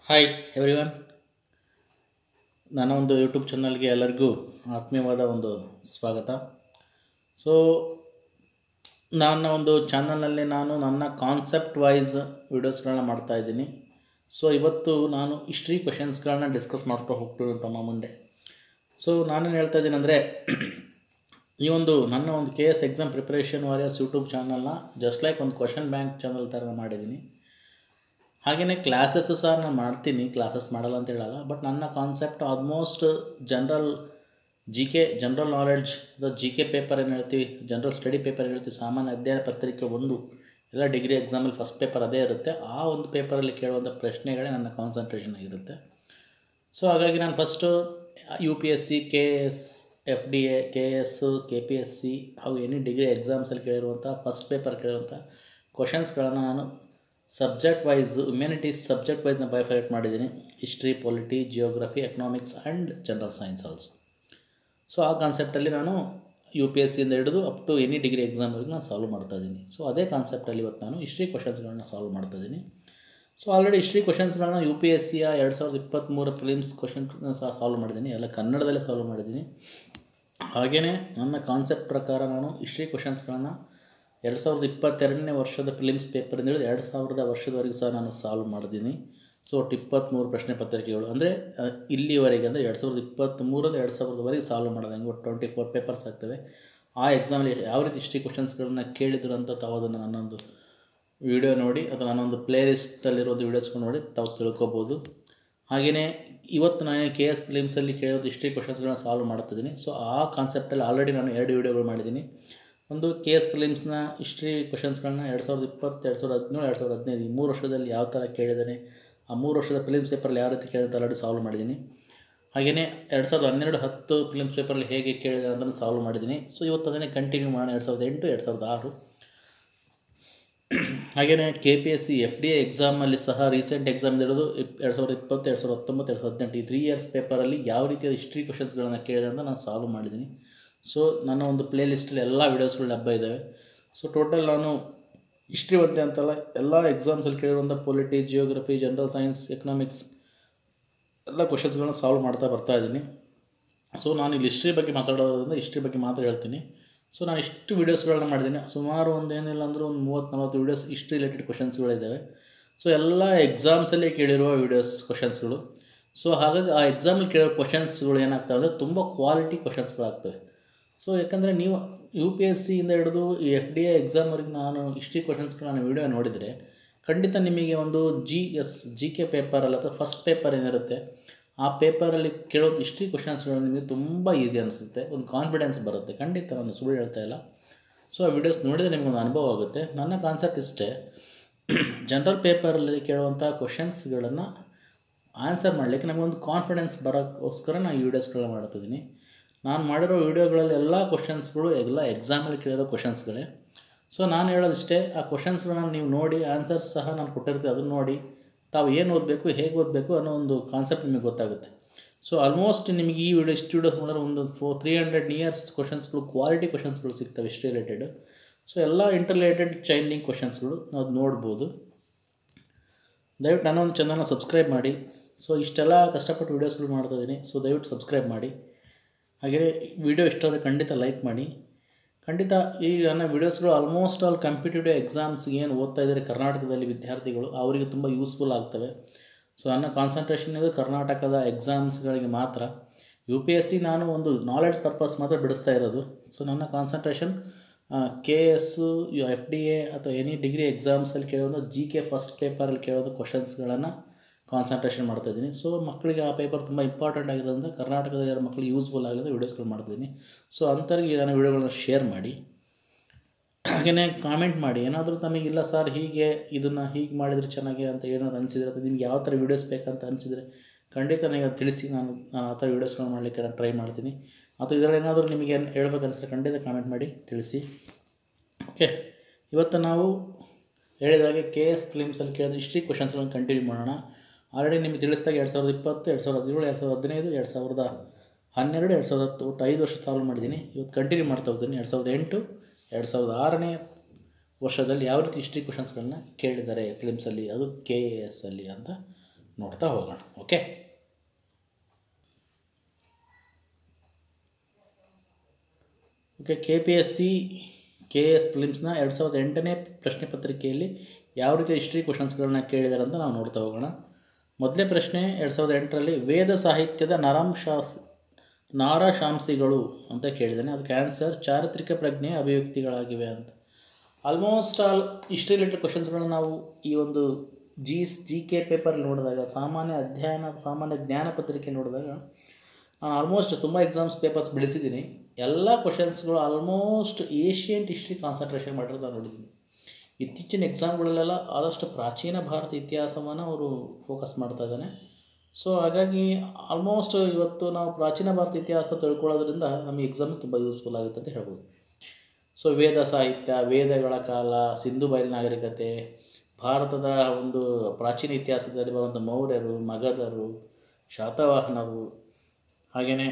hi everyone ನನ್ನ ಒಂದು YouTube ಚಾನಲ್ಗೆ ಎಲ್ಲರಿಗೂ ಆತ್ಮೀಯವಾದ ಒಂದು ಸ್ವಾಗತ ಸೊ ನನ್ನ ಒಂದು ಚಾನಲ್ನಲ್ಲಿ ನಾನು ನನ್ನ ಕಾನ್ಸೆಪ್ಟ್ ವೈಸ್ ವೀಡಿಯೋಸ್ಗಳನ್ನ ಮಾಡ್ತಾಯಿದ್ದೀನಿ ಸೊ ಇವತ್ತು ನಾನು ಹಿಸ್ಟ್ರಿ ಕ್ವಶನ್ಸ್ಗಳನ್ನ ಡಿಸ್ಕಸ್ ಮಾಡ್ತಾ ಹೋಗ್ತೀನಿ ತಮ್ಮ ಮುಂದೆ ಸೊ ನಾನೇನು ಹೇಳ್ತಾ ಇದ್ದೀನಿ ಅಂದರೆ ಈ ಒಂದು ನನ್ನ ಒಂದು K S exam preparation warriors YouTube ಚಾನಲ್ನ ಜಸ್ಟ್ ಲೈಕ್ ಒಂದು ಕ್ವಶನ್ ಬ್ಯಾಂಕ್ ಚಾನಲ್ ಥರ ಮಾಡಿದ್ದೀನಿ ಹಾಗೆಯೇ ಕ್ಲಾಸಸ್ಸು ಸಹ ನಾನು ಮಾಡ್ತೀನಿ ಕ್ಲಾಸಸ್ ಮಾಡಲ್ಲ ಅಂತ ಹೇಳಲ್ಲ ಬಟ್ ನನ್ನ concept almost general G K general knowledge ಅಥವಾ ಜಿ ಕೆ ಪೇಪರ್ ಏನು ಹೇಳ್ತೀವಿ ಜನರಲ್ ಸ್ಟಡಿ ಪೇಪರ್ ಏನು ಹೇಳ್ತೀವಿ ಸಾಮಾನ್ಯ ಅಧ್ಯಯನ ಪತ್ರಿಕೆ ಒಂದು ಎಲ್ಲ ಡಿಗ್ರಿ ಎಕ್ಸಾಮಲ್ಲಿ ಫಸ್ಟ್ ಪೇಪರ್ ಅದೇ ಇರುತ್ತೆ ಆ ಒಂದು ಪೇಪರಲ್ಲಿ ಕೇಳುವಂಥ ಪ್ರಶ್ನೆಗಳೇ ನನ್ನ ಕಾನ್ಸಂಟ್ರೇಷನ್ ಆಗಿರುತ್ತೆ ಸೊ ಹಾಗಾಗಿ ನಾನು first U P S C K S F D A K S K P S C ಹಾಗೂ ಎನಿ ಡಿಗ್ರಿ ಎಕ್ಸಾಮ್ಸಲ್ಲಿ ಕೇಳಿರುವಂಥ ಫಸ್ಟ್ ಪೇಪರ್ ಕೇಳಿರುವಂಥ ಕ್ವಶನ್ಸ್ಗಳನ್ನು ನಾನು ಸಬ್ಜೆಕ್ಟ್ ವೈಸ್ ಹ್ಯುಮ್ಯಾನಿಟೀಸ್ ಸಬ್ಜೆಕ್ಟ್ ವೈಸ್ನ ಬೈಫೈಟ್ ಮಾಡಿದ್ದೀನಿ history polity geography economics and general science also so ಆ ಕಾನ್ಸೆಪ್ಟಲ್ಲಿ ನಾನು ಯು ಪಿ ಎಸ್ ಸಿಯಿಂದ ಹಿಡಿದು ಅಪ್ ಟು ಎನಿ ಡಿಗ್ರಿ ಎಕ್ಸಾಮ್ವರೆಗೂ ನಾನು ಸಾಲ್ವ್ ಮಾಡ್ತಾಯಿದ್ದೀನಿ ಸೊ ಅದೇ ಕಾನ್ಸೆಪ್ಟಲ್ಲಿ ಇವತ್ತು ನಾನು ಹಿಸ್ಟ್ರಿ ಕ್ವಶನ್ಸ್ಗಳನ್ನ ಸಾಲ್ವ್ ಮಾಡ್ತಾಯಿದ್ದೀನಿ ಸೊ ಆಲ್ರೆಡಿ ಹಿಸ್ಟ್ರಿ ಕ್ವಶನ್ಸ್ಗಳನ್ನ ಯು ಪಿ ಎಸ್ ಸಿಯ ಎರಡು ಸಾವಿರದ ಇಪ್ಪತ್ತ್ಮೂರು ಫಿಲಿಮ್ಸ್ ಕ್ವಶನ್ ಸಹ ಸಾಲ್ವ್ ಮಾಡಿದ್ದೀನಿ ಎಲ್ಲ ಕನ್ನಡದಲ್ಲೇ ಸಾಲ್ವ್ ಮಾಡಿದ್ದೀನಿ ಹಾಗೆಯೇ ನನ್ನ ಕಾನ್ಸೆಪ್ಟ್ ಪ್ರಕಾರ ನಾನು ಹಿಸ್ಟ್ರಿ ಕ್ವಶನ್ಸ್ಗಳನ್ನ ಎರಡು ಸಾವಿರದ ಇಪ್ಪತ್ತೆರಡನೇ ವರ್ಷದ ಫಿಲಿಮ್ಸ್ ಪೇಪರಿಂದ ಹಿಡಿದು ಎರಡು ಸಾವಿರದ ವರ್ಷದವರೆಗೂ ಸಹ ನಾನು ಸಾಲ್ವ್ ಮಾಡಿದ್ದೀನಿ ಸೊ ಒಟ್ಟು ಇಪ್ಪತ್ತ್ಮೂರು ಪ್ರಶ್ನೆ ಪತ್ರಿಕೆಗಳು ಅಂದರೆ ಇಲ್ಲಿವರೆಗೆ ಅಂದರೆ ಎರಡು ಸಾವಿರದ ಇಪ್ಪತ್ತ್ಮೂರಿಂದ ಎರಡು ಸಾವಿರದವರೆಗೆ ಸಾಲ್ವ್ ಮಾಡೋದಂಗೆ ಒಟ್ಟು ಟ್ವೆಂಟಿ ಫೋರ್ ಪೇಪರ್ಸ್ ಆಗ್ತವೆ ಆ ಎಕ್ಸಾಮಲ್ಲಿ ಯಾವ ರೀತಿ ಹಿಸ್ಟ್ರಿ ಕ್ವಶನ್ಸ್ಗಳನ್ನ ಕೇಳಿದ್ರು ಅಂತ ತಾವು ಅದನ್ನು ನನ್ನೊಂದು ವಿಡಿಯೋ ನೋಡಿ ಅಥವಾ ನನ್ನೊಂದು ಪ್ಲೇ ಲಿಸ್ಟಲ್ಲಿರೋದು ವೀಡಿಯೋಸ್ಗಳು ನೋಡಿ ತಾವು ತಿಳ್ಕೊಬೋದು ಹಾಗೆಯೇ ಇವತ್ತು ನಾನು ಕೆ ಎಸ್ ಫಿಲಿಮ್ಸಲ್ಲಿ ಕೇಳೋದು ಹಿಸ್ಟ್ರಿ ಕ್ವಶನ್ಸ್ಗಳನ್ನ ಸಾಲ್ವ್ ಮಾಡ್ತಿದ್ದೀನಿ ಸೊ ಆ ಕಾನ್ಸೆಪ್ಟಲ್ಲಿ ಆಲ್ರೆಡಿ ನಾನು ಎರಡು ವೀಡಿಯೋಗಳು ಮಾಡಿದ್ದೀನಿ ಒಂದು ಕೆ ಎಸ್ ಫಿಲಿಮ್ಸ್ನ ಹಿಸ್ಟ್ರಿ ಕ್ವಶನ್ಸ್ಗಳನ್ನ ಎರಡು ಸಾವಿರದ ಇಪ್ಪತ್ತು ಎರಡು ಸಾವಿರದ ಹದಿನೇಳು ಎರಡು ಸಾವಿರದ ಹದಿನೈದು ಈ ಮೂರು ವರ್ಷದಲ್ಲಿ ಯಾವ ಥರ ಕೇಳಿದ್ದಾನೆ ಆ ಮೂರು ವರ್ಷದ ಫಿಲಿಮ್ಸ್ ಪೇಪರಲ್ಲಿ ಯಾವ ರೀತಿ ಕೇಳಿದಂತ ಆಲ್ರೆಡಿ ಸಾಲ್ವ್ ಮಾಡಿದ್ದೀನಿ ಹಾಗೆಯೇ ಎರಡು ಸಾವಿರದ ಹನ್ನೆರಡು ಹತ್ತು ಫಿಲಿಮ್ಸ್ ಪೇಪರಲ್ಲಿ ಹೇಗೆ ಕೇಳಿದೆ ಅಂತ ಸಾಲ್ವ್ ಮಾಡಿದ್ದೀನಿ ಸೊ ಇವತ್ತು ಅದನ್ನೇ ಕಂಟಿನ್ಯೂ ಮಾಡೋಣ ಎರಡು ಸಾವಿರದ ಎಂಟು ಎರಡು ಸಾವಿರದ ಆರು ಹಾಗೆಯೇ K P S C F D A ಎಕ್ಸಾಮಲ್ಲಿ ಸಹ ರೀಸೆಂಟ್ ಎಕ್ಸಾಮ್ ಇರೋದು ಇಪ್ ಎರಡು ಸಾವಿರದ ಇಪ್ಪತ್ತು ಎರಡು ಸಾವಿರದ ಹತ್ತೊಂಬತ್ತು ಎರಡು ಸಾವಿರದ ಹದಿನೆಂಟು ಈ ತ್ರೀ ಇಯರ್ಸ್ ಪೇಪರಲ್ಲಿ ಯಾವ ರೀತಿಯ ಹಿಸ್ಟ್ರಿ ಕ್ವಶನ್ಸ್ಗಳನ್ನ ಕೇಳಿದೆ ಅಂತ ನಾನು ಸಾಲ್ವ್ ಮಾಡಿದ್ದೀನಿ ಸೊ ನನ್ನ ಒಂದು ಪ್ಲೇ ಲಿಸ್ಟಲ್ಲಿ ಎಲ್ಲ ವೀಡಿಯೋಸ್ಗಳು ಲಭ್ಯ ಇದ್ದಾವೆ ಸೊ ಟೋಟಲ್ ನಾನು ಹಿಸ್ಟ್ರಿ ಓದ್ತೆ ಅಂತಲ್ಲ ಎಲ್ಲ ಎಕ್ಸಾಮ್ಸಲ್ಲಿ ಕೇಳಿರುವಂಥ polity geography general science economics ಎಲ್ಲ ಕ್ವಶನ್ಸ್ಗಳನ್ನ ಸಾಲ್ವ್ ಮಾಡ್ತಾ ಬರ್ತಾ ಇದ್ದೀನಿ ಸೊ ನಾನು ಇಲ್ಲಿ ಹಿಸ್ಟ್ರಿ ಬಗ್ಗೆ ಮಾತಾಡೋದ್ರಿಂದ ಹಿಸ್ಟ್ರಿ ಬಗ್ಗೆ ಮಾತ್ರ ಹೇಳ್ತೀನಿ ಸೊ ನಾನು ಇಷ್ಟು ವೀಡಿಯೋಸ್ಗಳನ್ನ ಮಾಡಿದ್ದೀನಿ ಸುಮಾರು ಒಂದು ಏನಿಲ್ಲ ಅಂದರೂ ಒಂದು ಮೂವತ್ತು ನಲ್ವತ್ತು ವೀಡಿಯೋಸ್ ಹಿಸ್ಟ್ರಿ ರಿಲೇಟೆಡ್ ಕ್ವಶನ್ಸ್ಗಳಿದ್ದಾವೆ ಸೊ ಎಲ್ಲ ಎಕ್ಸಾಮ್ಸಲ್ಲಿ ಕೇಳಿರುವ ವೀಡಿಯೋಸ್ ಕ್ವಶನ್ಸ್ಗಳು ಸೊ ಹಾಗಾಗಿ ಆ ಎಕ್ಸಾಮಲ್ಲಿ ಕೇಳೋ ಕ್ವಶನ್ಸ್ಗಳು ಏನಾಗ್ತವೆ ಅಂದರೆ ತುಂಬ ಕ್ವಾಲಿಟಿ ಕ್ವಶನ್ಸ್ಗಳಾಗ್ತವೆ ಸೊ ಯಾಕಂದರೆ ನೀವು ಯು ಪಿ ಎಸ್ ಸಿಯಿಂದ ಹಿಡಿದು ಈ ಎಫ್ ಡಿ ಎ ಎಕ್ಸಾಮ್ವರೆಗೆ ನಾನು ಹಿಸ್ಟ್ರಿ ಕ್ವಶನ್ಸ್ಗಳನ್ನ ವೀಡಿಯೋ ನೋಡಿದರೆ ಖಂಡಿತ ನಿಮಗೆ ಒಂದು ಜಿ ಎಸ್ ಜಿ ಕೆ ಪೇಪರಲ್ಲಿ ಅಥವಾ ಫಸ್ಟ್ ಪೇಪರ್ ಏನಿರುತ್ತೆ ಆ ಪೇಪರಲ್ಲಿ ಕೇಳೋ ಹಿಸ್ಟ್ರಿ ಕ್ವಶನ್ಸ್ಗಳು ನಿಮಗೆ ತುಂಬ ಈಸಿ ಅನಿಸುತ್ತೆ ಒಂದು ಕಾನ್ಫಿಡೆನ್ಸ್ ಬರುತ್ತೆ ಖಂಡಿತ ನಾನು ಸುಳ್ಳು ಹೇಳ್ತಾ ಇಲ್ಲ ಸೊ ಆ ವಿಡಿಯೋಸ್ ನೋಡಿದರೆ ನಿಮಗೊಂದು ಅನುಭವ ಆಗುತ್ತೆ ನನ್ನ ಕಾನ್ಸೆಪ್ಟ್ ಇಷ್ಟೇ ಜನರಲ್ ಪೇಪರಲ್ಲಿ ಕೇಳುವಂಥ ಕ್ವಶನ್ಸ್ಗಳನ್ನು ಆನ್ಸರ್ ಮಾಡಲಿಕ್ಕೆ ನಮಗೊಂದು ಕಾನ್ಫಿಡೆನ್ಸ್ ಬರೋಕ್ಕೋಸ್ಕರ ನಾನು ಈ ವೀಡಿಯೋಸ್ಗಳನ್ನ ಮಾಡ್ತಿದ್ದೀನಿ ನಾನು ಮಾಡಿರೋ ವೀಡಿಯೋಗಳಲ್ಲಿ ಎಲ್ಲ ಕ್ವಶನ್ಸ್ಗಳು ಎಲ್ಲ ಎಕ್ಸಾಮಲ್ಲಿ ಕೇಳಿರೋ ಕ್ವಶನ್ಸ್ಗಳೇ ಸೊ ನಾನು ಹೇಳೋದಿಷ್ಟೇ ಆ ಕ್ವಶನ್ಸ್ಗಳನ್ನ ನೀವು ನೋಡಿ ಆನ್ಸರ್ಸ್ ಸಹ ನಾನು ಕೊಟ್ಟಿರ್ತೀವಿ ಅದನ್ನು ನೋಡಿ ತಾವು ಏನು ಓದಬೇಕು ಹೇಗೆ ಓದಬೇಕು ಅನ್ನೋ ಒಂದು ಕಾನ್ಸೆಪ್ಟ್ ನಿಮಗೆ ಗೊತ್ತಾಗುತ್ತೆ ಸೊ ಆಲ್ಮೋಸ್ಟ್ ನಿಮಗೆ ಈ ವಿಡಿಯೋ ಇಷ್ಟು ವೀಡಿಯೋಸ್ ಮಾಡಿದ್ರೆ ಒಂದು ಫೋ ತ್ರೀ ಹಂಡ್ರೆಡ್ ನಿಯರ್ಸ್ ಕ್ವಶನ್ಸ್ಗಳು ಕ್ವಾಲಿಟಿ ಕ್ವಶನ್ಸ್ಗಳು ಸಿಗ್ತವೆ ಹಿಸ್ಟ್ರಿ ರಿಲೇಟೆಡ್ ಸೊ ಎಲ್ಲ ಇಂಟರ್ ರಿಲೇಟೆಡ್ ಚೈನಿಂಗ್ ಕ್ವಶನ್ಸ್ಗಳು ನಾವು ನೋಡ್ಬೋದು ದಯವಿಟ್ಟು ನನ್ನೊಂದು ಚಾನಲ್ನ ಸಬ್ಸ್ಕ್ರೈಬ್ ಮಾಡಿ ಸೊ ಇಷ್ಟೆಲ್ಲ ಕಷ್ಟಪಟ್ಟು ವೀಡಿಯೋಸ್ಗಳು ಮಾಡ್ತಾಯಿದ್ದೀನಿ ಸೊ ದಯವಿಟ್ಟು ಸಬ್ಸ್ಕ್ರೈಬ್ ಮಾಡಿ ಹಾಗೆ ವಿಡಿಯೋ ಇಷ್ಟ ಆದರೆ ಖಂಡಿತ ಲೈಕ್ ಮಾಡಿ ಖಂಡಿತ ಈ ನನ್ನ ವೀಡಿಯೋಸ್ಗಳು ಆಲ್ಮೋಸ್ಟ್ ಆಲ್ ಕಾಂಪಿಟೇಟಿವ್ ಎಕ್ಸಾಮ್ಸ್ಗೆ ಏನು ಓದ್ತಾ ಇದ್ದಾರೆ ಕರ್ನಾಟಕದಲ್ಲಿ ವಿದ್ಯಾರ್ಥಿಗಳು ಅವರಿಗೆ ತುಂಬ ಯೂಸ್ಫುಲ್ ಆಗ್ತವೆ ಸೊ ನನ್ನ ಕಾನ್ಸಂಟ್ರೇಷನ್ ಇದು ಕರ್ನಾಟಕದ ಎಕ್ಸಾಮ್ಸ್ಗಳಿಗೆ ಮಾತ್ರ ಯು ಪಿ ಎಸ್ ಸಿ ನಾನು ಒಂದು ನಾಲೆಡ್ಜ್ ಪರ್ಪಸ್ ಮಾತ್ರ ಬಿಡಿಸ್ತಾ ಇರೋದು ಸೊ ನನ್ನ concentration K S F D A ಅಥವಾ ಎನಿ ಡಿಗ್ರಿ ಎಕ್ಸಾಮ್ಸಲ್ಲಿ ಕೇಳೋದು ಜಿ ಕೆ ಫಸ್ಟ್ ಪೇಪರಲ್ಲಿ ಕೇಳೋದು ಕ್ವಶನ್ಸ್ಗಳನ್ನು ಕಾನ್ಸಂಟ್ರೇಷನ್ ಮಾಡ್ತಾಯಿದ್ದೀನಿ ಸೊ ಮಕ್ಕಳಿಗೆ ಆ ಪೇಪರ್ ತುಂಬ ಇಂಪಾರ್ಟೆಂಟ್ ಆಗಿರೋದ್ರಿಂದ ಕರ್ನಾಟಕದ ಯಾರು ಮಕ್ಕಳಿಗೆ ಯೂಸ್ಫುಲ್ ಆಗಿರೋದು ವೀಡಿಯೋಸ್ಗಳು ಮಾಡ್ತಿದ್ದೀನಿ ಸೊ ಅಂಥವ್ರಿಗೆ ನಾನು ವೀಡಿಯೋಗಳನ್ನ ಶೇರ್ ಮಾಡಿ ಹಾಗೆಯೇ ಕಾಮೆಂಟ್ ಮಾಡಿ ಏನಾದರೂ ತಮಗಿಲ್ಲ ಸರ್ ಹೀಗೆ ಇದನ್ನು ಹೀಗೆ ಮಾಡಿದರೆ ಚೆನ್ನಾಗಿ ಅಂತ ಏನಾದ್ರು ಅನಿಸಿದ್ರೆ ಅಥವಾ ನಿಮ್ಗೆ ಯಾವ ಥರ ವೀಡಿಯೋಸ್ ಬೇಕಂತ ಅನಿಸಿದರೆ ಖಂಡಿತ ನನಗೆ ಅದು ತಿಳಿಸಿ ನಾನು ಆ ಥರ ವೀಡಿಯೋಸ್ಗಳು ಮಾಡಲಿಕ್ಕೆ ನಾನು ಟ್ರೈ ಮಾಡ್ತೀನಿ ಅಥವಾ ಇದರಲ್ಲಿ ಏನಾದರೂ ನಿಮಗೆ ಹೇಳ್ಬೇಕು ಅನಿಸಿದ್ರೆ ಖಂಡಿತ ಕಾಮೆಂಟ್ ಮಾಡಿ ತಿಳಿಸಿ ಓಕೆ ಇವತ್ತು ನಾವು ಹೇಳಿದಾಗೆ ಕೆ ಎಸ್ ಫಿಲಿಮ್ಸಲ್ಲಿ ಕೇಳಿದ ಹಿಸ್ಟ್ರಿ ಕ್ವಶನ್ಸ್ಗಳನ್ನು ಕಂಟಿನ್ಯೂ ಮಾಡೋಣ ಆಲ್ರೆಡಿ ನಿಮಗೆ ತಿಳಿಸಿದಾಗ ಎರಡು ಸಾವಿರದ ಇಪ್ಪತ್ತು ಎರಡು ಸಾವಿರದ ಹದಿನೇಳು ಎರಡು ಸಾವಿರದ ಹದಿನೈದು ಎರಡು ಸಾವಿರದ ಹನ್ನೆರಡು ಎರಡು ಸಾವಿರದ ಹತ್ತು ಒಟ್ಟು ಐದು ವರ್ಷ ಸಾಲ್ವ್ ಮಾಡಿದ್ದೀನಿ ಇವತ್ತು ಕಂಟಿನ್ಯೂ ಮಾಡ್ತಾ ಹೋಗ್ತೀನಿ ಎರಡು ಸಾವಿರದ ಎಂಟು ಎರಡು ಸಾವಿರದ ಆರನೇ ವರ್ಷದಲ್ಲಿ ಯಾವ ರೀತಿ ಹಿಸ್ಟ್ರಿ ಕ್ವಶನ್ಸ್ಗಳನ್ನ ಕೇಳಿದ್ದಾರೆ ಫಿಲಿಮ್ಸಲ್ಲಿ ಅದು ಕೆ ಎ ಎಸ್ ಅಲ್ಲಿ ಅಂತ ನೋಡ್ತಾ ಹೋಗೋಣ okay okay K P S C K S ಫಿಲಿಮ್ಸ್ನ ಎರಡು ಸಾವಿರದ ಎಂಟನೇ ಪ್ರಶ್ನೆ ಪತ್ರಿಕೆಯಲ್ಲಿ ಯಾವ ರೀತಿ ಹಿಸ್ಟ್ರಿ ಕ್ವಶನ್ಸ್ಗಳನ್ನ ಕೇಳಿದ್ದಾರೆ ಅಂತ ನಾವು ನೋಡ್ತಾ ಹೋಗೋಣ ಮೊದಲನೇ ಪ್ರಶ್ನೆ ಎರಡು ಸಾವಿರದ ಎಂಟರಲ್ಲಿ ವೇದ ಸಾಹಿತ್ಯದ ನರಾಂಶಾಸ್ ನಾರಶಾಂಸಿಗಳು ಅಂತ ಕೇಳಿದ್ದಾನೆ ಅದಕ್ಕೆ ಆನ್ಸರ್ ಚಾರಿತ್ರಿಕ ಪ್ರಜ್ಞೆಯ ಅಭಿವ್ಯಕ್ತಿಗಳಾಗಿವೆ ಅಂತ ಆಲ್ಮೋಸ್ಟ್ ಆಲ್ ಹಿಸ್ಟ್ರಿ ರಿಲೇಟೆಡ್ ಕ್ವಶನ್ಸ್ಗಳನ್ನ ನಾವು ಈ ಒಂದು ಜಿ ಜಿ ಕೆ ಪೇಪರ್ ನೋಡಿದಾಗ ಸಾಮಾನ್ಯ ಅಧ್ಯಯನ ಸಾಮಾನ್ಯ ಜ್ಞಾನ ಪತ್ರಿಕೆ ನೋಡಿದಾಗ ನಾನು ಆಲ್ಮೋಸ್ಟ್ ತುಂಬ ಎಕ್ಸಾಮ್ಸ್ ಪೇಪರ್ಸ್ ಬಿಡಿಸಿದ್ದೀನಿ ಎಲ್ಲ ಕ್ವಶನ್ಸ್ಗಳು ಆಲ್ಮೋಸ್ಟ್ ಏಷ್ಯಂಟ್ ಹಿಸ್ಟ್ರಿ ಕಾನ್ಸಂಟ್ರೇಷನ್ ಮಾಡಿರೋದು ನಾನು ನೋಡಿದ್ದೀನಿ ಇತ್ತೀಚಿನ ಎಕ್ಸಾಮ್ಗಳಲ್ಲೆಲ್ಲ ಆದಷ್ಟು ಪ್ರಾಚೀನ ಭಾರತ ಇತಿಹಾಸವನ್ನು ಅವರು ಫೋಕಸ್ ಮಾಡ್ತಾ ಇದ್ದಾನೆ ಸೊ ಹಾಗಾಗಿ ಆಲ್ಮೋಸ್ಟ್ ಇವತ್ತು ನಾವು ಪ್ರಾಚೀನ ಭಾರತ ಇತಿಹಾಸ ತಿಳ್ಕೊಳ್ಳೋದ್ರಿಂದ ನಮಗೆ ಎಕ್ಸಾಮ್ ತುಂಬ ಯೂಸ್ಫುಲ್ ಆಗುತ್ತೆ ಅಂತ ಹೇಳ್ಬೋದು ಸೊ ವೇದ ಸಾಹಿತ್ಯ ವೇದಗಳ ಕಾಲ ಸಿಂಧು ಬಯಲು ನಾಗರಿಕತೆ ಭಾರತದ ಒಂದು ಪ್ರಾಚೀನ ಇತಿಹಾಸದಲ್ಲಿ ಬರುವಂಥ ಮೌರ್ಯರು ಮಗಧರು ಶಾತವಾಹನರು ಹಾಗೆಯೇ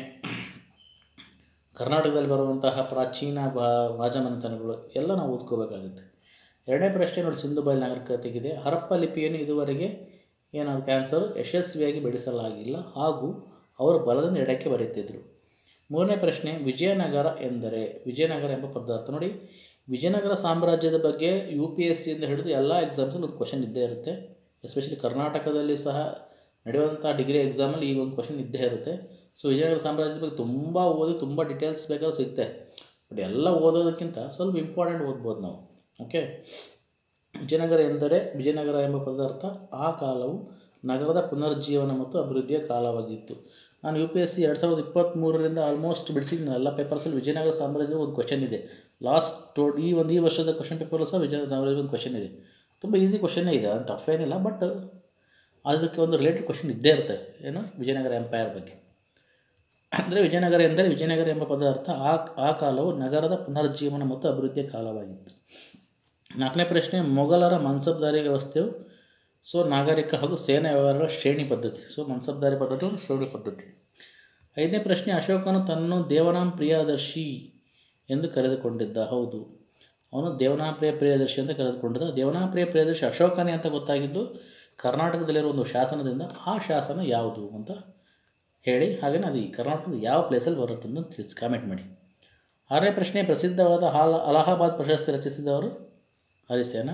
ಕರ್ನಾಟಕದಲ್ಲಿ ಬರುವಂತಹ ಪ್ರಾಚೀನ ಬಾ ರಾಜಮನೆತನಗಳು ಎಲ್ಲ ನಾವು ಓದ್ಕೋಬೇಕಾಗುತ್ತೆ ಎರಡನೇ ಪ್ರಶ್ನೆ ನೋಡಿ ಸಿಂಧು ಬಯಲು ನಾಗರಿಕತೆಗಿದೆ ಹರಪ್ಪ ಲಿಪಿಯನ್ನು ಇದುವರೆಗೆ ಏನಾದ್ರು ಕ್ಯಾನ್ಸರ್ ಯಶಸ್ವಿಯಾಗಿ ಬೆಳೆಸಲಾಗಿಲ್ಲ ಹಾಗೂ ಅವರು ಬಲದಿಂದ ಎಡಕ್ಕೆ ಬರೆಯುತ್ತಿದ್ದರು ಮೂರನೇ ಪ್ರಶ್ನೆ ವಿಜಯನಗರ ಎಂದರೆ ವಿಜಯನಗರ ಎಂಬ ಪದಾರ್ಥ ನೋಡಿ ವಿಜಯನಗರ ಸಾಮ್ರಾಜ್ಯದ ಬಗ್ಗೆ ಯು ಪಿ ಎಸ್ ಸಿಯಿಂದ ಹಿಡಿದು ಎಲ್ಲ ಎಕ್ಸಾಮ್ಸಲ್ಲಿ ಒಂದು ಕ್ವಶನ್ ಇದ್ದೇ ಇರುತ್ತೆ ಎಸ್ಪೆಷಲಿ ಕರ್ನಾಟಕದಲ್ಲಿ ಸಹ ನಡೆಯುವಂಥ ಡಿಗ್ರಿ ಎಕ್ಸಾಮಲ್ಲಿ ಈ ಒಂದು ಕ್ವಶನ್ ಇದ್ದೇ ಇರುತ್ತೆ ಸೊ ವಿಜಯನಗರ ಸಾಮ್ರಾಜ್ಯದ ಬಗ್ಗೆ ತುಂಬ ಓದಿ ತುಂಬ ಡೀಟೇಲ್ಸ್ ಬೇಕಾದ್ರೆ ಸಿಗುತ್ತೆ ಬಟ್ ಎಲ್ಲ ಓದೋದಕ್ಕಿಂತ ಸ್ವಲ್ಪ ಇಂಪಾರ್ಟೆಂಟ್ ಓದ್ಬೋದು ನಾವು ಓಕೆ ವಿಜಯನಗರ ಎಂದರೆ ವಿಜಯನಗರ ಎಂಬ ಪದಾರ್ಥ ಆ ಕಾಲವು ನಗರದ ಪುನರುಜ್ಜೀವನ ಮತ್ತು ಅಭಿವೃದ್ಧಿಯ ಕಾಲವಾಗಿತ್ತು ನಾನು ಯು ಪಿ ಎಸ್ ಸಿ ಎರಡು ಸಾವಿರದ ಇಪ್ಪತ್ತ್ಮೂರರಿಂದ ಆಲ್ಮೋಸ್ಟ್ ಬಿಡಿಸಿದ್ದೀನಿ ಎಲ್ಲ ಪೇಪರ್ಸಲ್ಲಿ ವಿಜಯನಗರ ಸಾಮ್ರಾಜ್ಯದ ಒಂದು ಕ್ವಶನ್ ಇದೆ ಲಾಸ್ಟ್ ಟೋ ಈ ಒಂದು ಈ ವರ್ಷದ ಕ್ವಶನ್ ಪೇಪರ್ ಸಹ ವಿಜಯನಗರ ಸಾಮ್ರಾಜ್ಯದ ಒಂದು ಕ್ವಶನ್ ಇದೆ ತುಂಬ ಈಸಿ ಕ್ವಶನ್ನೇ ಇದೆ ಅದು ಟಫ್ ಏನಿಲ್ಲ ಬಟ್ ಅದಕ್ಕೆ ಒಂದು ರಿಲೇಟೆಡ್ ಕ್ವಶನ್ ಇದ್ದೇ ಇರುತ್ತೆ ಏನು ವಿಜಯನಗರ ಎಂಪೈರ್ ಬಗ್ಗೆ ಅಂದರೆ ವಿಜಯನಗರ ಎಂದರೆ ವಿಜಯನಗರ ಎಂಬ ಪದಾರ್ಥ ಆ ಆ ಕಾಲವು ನಗರದ ಪುನರುಜ್ಜೀವನ ಮತ್ತು ಅಭಿವೃದ್ಧಿಯ ಕಾಲವಾಗಿತ್ತು ನಾಲ್ಕನೇ ಪ್ರಶ್ನೆ ಮೊಘಲರ ಮನ್ಸಬ್ದಾರಿ ವ್ಯವಸ್ಥೆಯು ಸೊ ನಾಗರಿಕ ಹಾಗೂ ಸೇನಾ ವ್ಯವಹಾರಗಳ ಶ್ರೇಣಿ ಪದ್ಧತಿ ಸೊ ಮನ್ಸಬ್ದಾರಿ ಪದ್ಧತಿ ಒಂದು ಶ್ರೇಣಿ ಪದ್ಧತಿ ಐದನೇ ಪ್ರಶ್ನೆ ಅಶೋಕನು ತನ್ನನ್ನು ದೇವನಾಂ ಪ್ರಿಯದರ್ಶಿ ಎಂದು ಕರೆದುಕೊಂಡಿದ್ದ ಹೌದು ಅವನು ದೇವನಾಂ ಪ್ರಿಯ ಪ್ರಿಯದರ್ಶಿ ಅಂತ ಕರೆದುಕೊಂಡಿದ್ದ ದೇವನಾಂ ಪ್ರಿಯ ಪ್ರಿಯದರ್ಶಿ ಅಶೋಕನೇ ಅಂತ ಗೊತ್ತಾಗಿದ್ದು ಕರ್ನಾಟಕದಲ್ಲಿರೋ ಒಂದು ಶಾಸನದಿಂದ ಆ ಶಾಸನ ಯಾವುದು ಅಂತ ಹೇಳಿ ಹಾಗೆಯೇ ಅದು ಈ ಕರ್ನಾಟಕದ ಯಾವ ಪ್ಲೇಸಲ್ಲಿ ಬರುತ್ತೆ ಅಂತ ತಿಳಿಸಿ ಕಾಮೆಂಟ್ ಮಾಡಿ ಆರನೇ ಪ್ರಶ್ನೆ ಪ್ರಸಿದ್ಧವಾದ ಹಾಲ ಅಲಹಾಬಾದ್ ಪ್ರಶಸ್ತಿ ರಚಿಸಿದವರು ಹರಿಸೇನ